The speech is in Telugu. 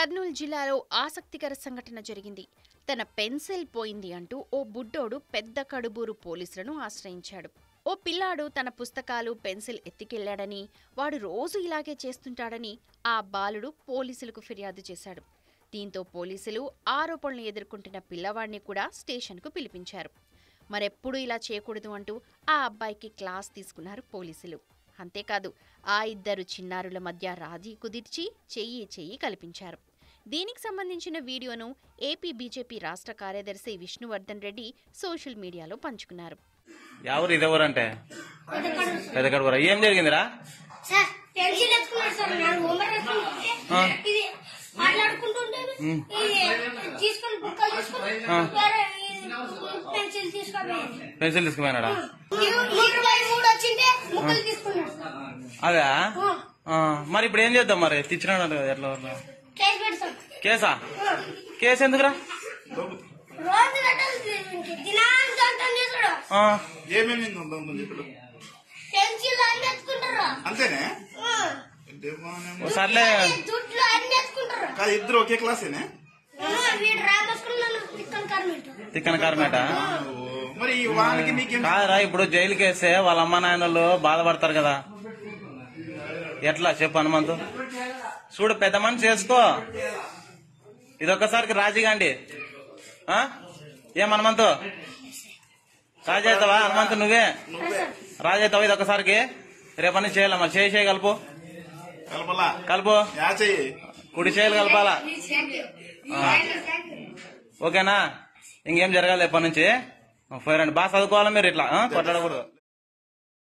కర్నూలు జిల్లాలో ఆసక్తికర సంఘటన జరిగింది తన పెన్సిల్ పోయింది అంటూ ఓ బుడ్డోడు పెద్ద కడుబూరు పోలీసులను ఆశ్రయించాడు ఓ పిల్లాడు తన పుస్తకాలు పెన్సిల్ ఎత్తికెళ్లాడని వాడు రోజు ఇలాగే చేస్తుంటాడని ఆ బాలుడు పోలీసులకు ఫిర్యాదు చేశాడు దీంతో పోలీసులు ఆరోపణలు ఎదుర్కొంటున్న పిల్లవాడిని కూడా స్టేషన్కు పిలిపించారు మరెప్పుడు ఇలా చేయకూడదు అంటూ ఆ అబ్బాయికి క్లాస్ తీసుకున్నారు పోలీసులు అంతేకాదు ఆ ఇద్దరు చిన్నారుల మధ్య రాజీ కుదిర్చి చెయ్యి చెయ్యి కల్పించారు దీనికి సంబంధించిన వీడియోను ఏపీ బీజేపీ రాష్ట్ర కార్యదర్శి విష్ణువర్ధన్ రెడ్డి సోషల్ మీడియాలో పంచుకున్నారు ఎవరు ఇది ఎవరంటే పెద్ద కడుపురా ఏం జరిగిందిరా సార్ పెన్సిల్ ఎత్తుకున్నాడు సార్ నాకు హోంవర్క్ ఎత్తుకుంటుంటే ఆ. ఇది మాట్లాడుకుంటుంటే ఉమ్. ఇది తీసుకొని బుక్కలు తీసుకొని ఆ. వేరే ఈ పెన్సిల్ తీసుకోపోయింది పెన్సిల్ తీసుకుపోయినాడా ఇరవై మూడు వచ్చింటే ముక్కలు తీసుకున్నాడు సార్ అదే ఆ. ఆ, మరి ఇప్పుడు ఏం చేద్దాం మరి తెచ్చినాడు కదా ఎట్లా ఎట్లా? కేసు పెడతాం కేసా ఆ. కేసు ఎందుకురా రోజు కట్టాలి దినానికి అంటాం తీసుడు ఆ, ఏమేమి ఉందో ఇప్పుడు పెన్సిల్ అన్ని ఎత్తుకుంటారు అంతేనే ఆ. అంటే బాగానే ఉంది. ఓ సర్లే దుడ్లు అన్ని ఎత్తుకుంటారు కాదు ఇద్దరు ఒకే క్లాసేనే ఆ, వీడు రామస్కున్నాను తిక్కన కర్మిట్ తిక్కన కారమేట ఓ, మరి ఈ వానికి నీకేం కాదురా ఇప్పుడు జైలుకి వేస్తే వాళ్ళ అమ్మ నాయనలు బాధపడతారు కదా ఎట్లా చెప్పు హనుమంతు చూడు పెద్ద మనిషి చేసుకో ఇదొక్కసారికి రాజీగాండి ఆ? ఏం హనుమంతు రాజీ అవుతావా హనుమంతు నువ్వే రాజీ అవుతావా ఇదొక్కసారికి రేపని చేయాలి మరి చేయి చేయి కలుపు కలపలా కలుపు యా చెయ్యి కుడి చేయాలి కలపాలా ఆ. ఓకేనా ఇంకేం జరగాలి ఎప్పటి నుంచి పోయారండి బాగా చదువుకోవాలి మీరు ఇట్లా ఆ? కొట్లాడకూడదు